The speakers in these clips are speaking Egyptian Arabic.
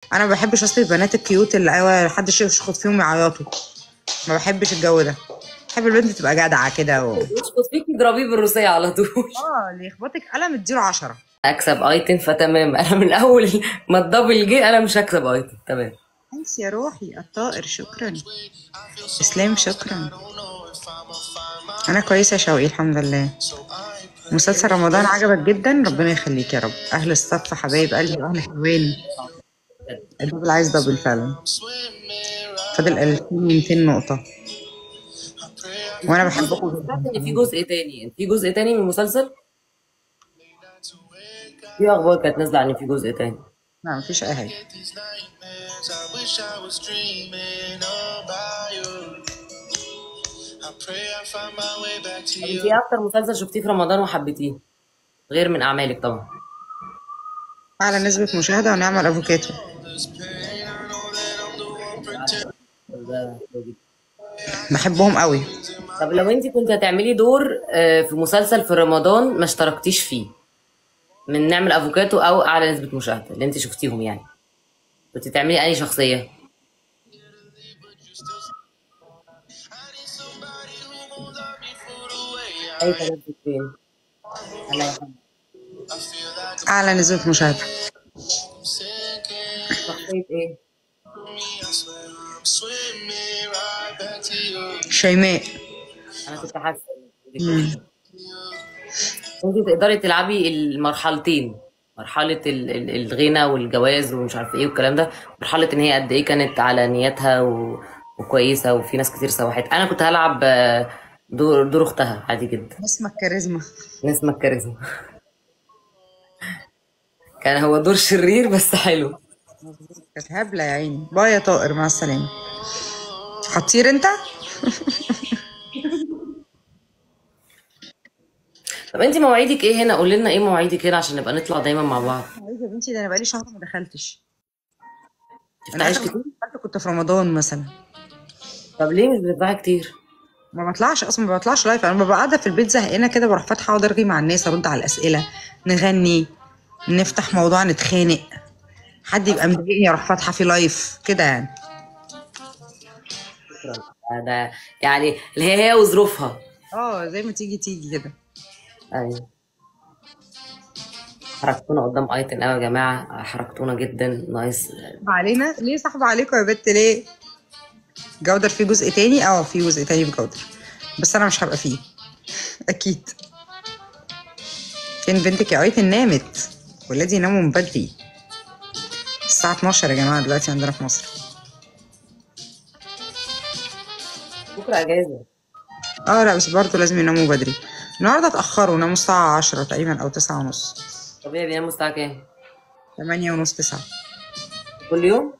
انا ما بحبش اصل البنات الكيوت اللي ايوه محدش يشخط فيهم يعيطوا ما بحبش الجو ده بحب البنت تبقى جدعه كده و... يشخص فيك اضربيه بالروسيه على طول اه اللي يخبطك قلم اديله 10 اكسب ايتم فتمام انا من اول ما الدبل جه انا مش هكسب ايتم تمام انس يا روحي الطائر شكرا اسلام شكرا انا كويسه يا شوقي الحمد لله مسلسل رمضان عجبك جدا ربنا يخليك يا رب اهل الصف حبايب قلبي واهل حلوين الدبل عايز دبل فعلا فاضل 2200 نقطه وانا بحبكم جدا سمعت ان في جزء تاني في جزء تاني من المسلسل في اخبار كانت نازله عن ان في جزء تاني لا مفيش اي حاجه I wish I was dreaming about you. I pray I find my way back to طب you. انت ايه اكتر مسلسل شفتيه في رمضان وحبيتيه غير من اعمالك طبعا اعلى نسبه مشاهده ونعمل افوكاتو ده- ده جدا. بحبهم قوي طب لو انت كنت هتعملي دور آه، في مسلسل في رمضان ما اشتركتيش فيه من نعمل افوكاتو او اعلى نسبة مشاهدة اللي انت شفتيهم يعني كنت تعملي اي شخصية اي كلام في فين الله يرحمه. اعلى نسبه مشاهده شخصية ايه I'm swimming right back to you. شيماء انا كنت حاسة انت تقدري تلعبي المرحلتين مرحلة ال- ال- الغنى والجواز ومش عارف ايه والكلام ده مرحلة ان هي قد ايه كانت على نيتها و... وكويسة وفي ناس كتير سوحت انا كنت هلعب آه، دور دور اختها عادي جدا نسمة الكاريزما نسمة الكاريزما كان هو دور شرير بس حلو كانت هبله يا عيني باي يا طائر مع السلامه هتطير انت طب انت مواعيدك ايه هنا قولي لنا ايه مواعيدك هنا عشان نبقى نطلع دايما مع بعض عايزه يا بنتي ده انا بقالي شهر ما دخلتش انا تفتحيش اخر كتير مرة دخلت كنت في رمضان مثلا طب ليه مش بتطلعي كتير ما بطلعش اصلا ما بطلعش لايف انا ببقى قاعده في البيت زهقانه كده بروح فاتحه اقعد ارغي مع الناس ارد على الاسئله نغني نفتح موضوع نتخانق حد يبقى مضايقني اروح فاتحه في لايف كده يعني شكرا ده يعني اللي هي هي وظروفها اه زي ما تيجي تيجي كده ايوه حركتونا قدام ايتن قوي يا جماعه حركتونا جدا نايس صعب علينا ليه صعب عليكم يا بت ليه جودر في جزء تاني اه في جزء تاني في جودر بس انا مش هبقى فيه اكيد فين بنتك يا ايتن نامت ولادي يناموا من بدري الساعة 12 يا جماعة دلوقتي عندنا في مصر بكره اجازه اه لا بس برضه لازم يناموا بدري النهارده اتأخروا ناموا الساعة 10 تقريبا أو تسعة ونص طبيعي بيناموا الساعه كام تمانية ونص تسعة كل يوم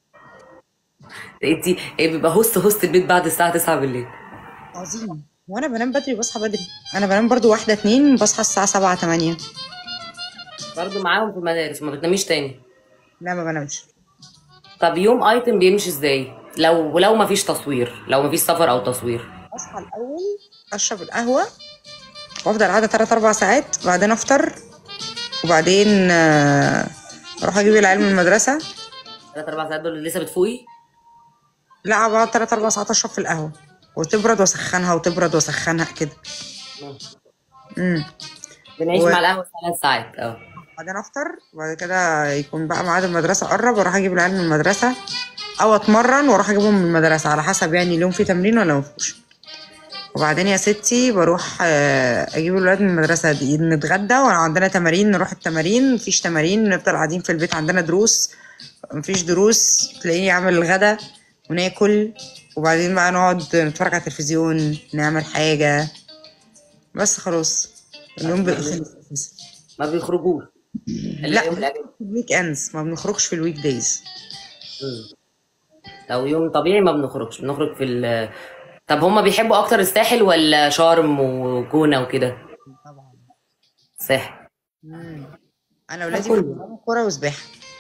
انتي ايه بيبقى هوست هوست البيت بعد الساعه 9 بالليل عظيم وانا بنام بدري وبصحى بدري انا بنام برضو واحدة اتنين بصحى الساعة سبعة تمانية برضه معاهم في المدارس ما بتناميش تاني لا ما بنامش طب يوم ايتم بيمشي ازاي لو لو ما فيش تصوير لو ما فيش سفر او تصوير اصحى الاول اشرب القهوه وافضل قاعده 3 4 ساعات بعدين افطر وبعدين آه، اروح اجيب العيال من المدرسه ثلاث اربع ساعات دول لسه بتفوقي لا بقعد 3 4 ساعات اشرب في القهوه وتبرد واسخنها وتبرد واسخنها كده امم بنعيش و- مع القهوه ثلاث ساعات اه بعدين افطر وبعد كده يكون بقى ميعاد المدرسه قرب واروح اجيب العيال من المدرسه او اتمرن واروح اجيبهم من المدرسه على حسب يعني اليوم فيه تمرين ولا مفيهوش وبعدين يا ستي بروح آه، اجيب الولاد من المدرسه دي نتغدى ولو عندنا تمارين نروح التمارين مفيش تمارين نفضل قاعدين في البيت عندنا دروس مفيش دروس تلاقيني اعمل الغدا وناكل وبعدين بقى نقعد نتفرج على التلفزيون نعمل حاجه بس خلاص اليوم بيبقى خلص ما بيخرجوش لا يوم الأجازة. في الويك اندز ما بنخرجش في الويك دايز مم. لو يوم طبيعي ما بنخرجش بنخرج في ال طب هما بيحبوا اكتر الساحل ولا شرم وجونة وكده طبعا ساحل انا ولادي كله. بيلعبوا كوره وسباحه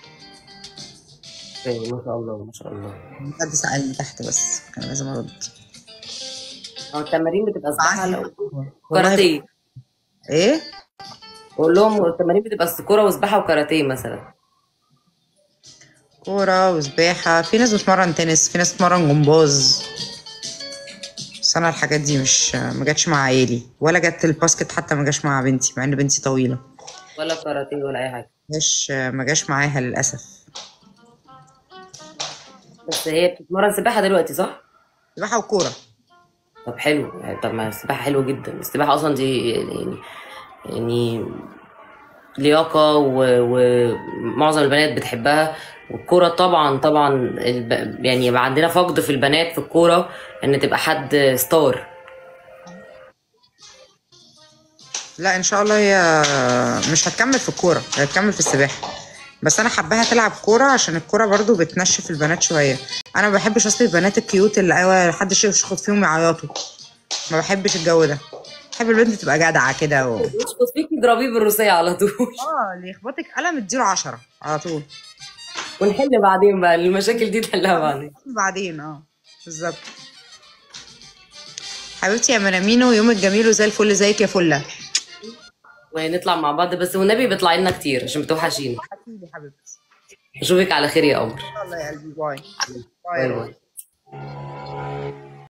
أيوة، ما شاء الله ما شاء الله حد سألني تحت بس كان لازم ارد هو التمارين بتبقى سباحة لو والله كاراتيه ايه قول لهم التمارين بتبقى كورة وسباحة وكاراتيه مثلا كورة وسباحة في ناس بتمرن تنس في ناس بتمرن جمباز بس انا الحاجات دي مش ما جاتش مع عيالي ولا جت الباسكت حتى ما جاش مع بنتي مع ان بنتي طويلة ولا كاراتيه ولا اي حاجه مش ما جاش معاها للأسف بس هي بتتمرن سباحه دلوقتي صح سباحة وكورة طب حلو يعني طب ما السباحه حلوه جدا السباحه اصلا دي يعني يعني لياقه و- ومعظم البنات بتحبها والكوره طبعا طبعا الب... يعني يبقى عندنا فقد في البنات في الكوره ان تبقى حد ستار لا ان شاء الله هي مش هتكمل في الكوره هي هتكمل في السباحه بس انا حباها تلعب كوره عشان الكوره برضو بتنشف البنات شويه انا ما بحبش اصل البنات الكيوت اللي ايوه محدش يشخط فيهم يعيطوا ما بحبش الجو ده بحب البنت تبقى جدعه كده و... يشخص فيك اضربيه بالروسيه على طول اه اللي يخبطك قلم اديله عشرة على طول ونحل بعدين بقى المشاكل دي نحلها بعدين بعدين اه بالظبط حبيبتي يا منامينو يومك جميل وزي الفل زيك يا فله ونطلع مع بعض بس والنبي بيطلع لنا كتير عشان بتوحشيني اكيد يا حبيبتي اشوفك على خير يا قمر الله يا قلبي باي باي باي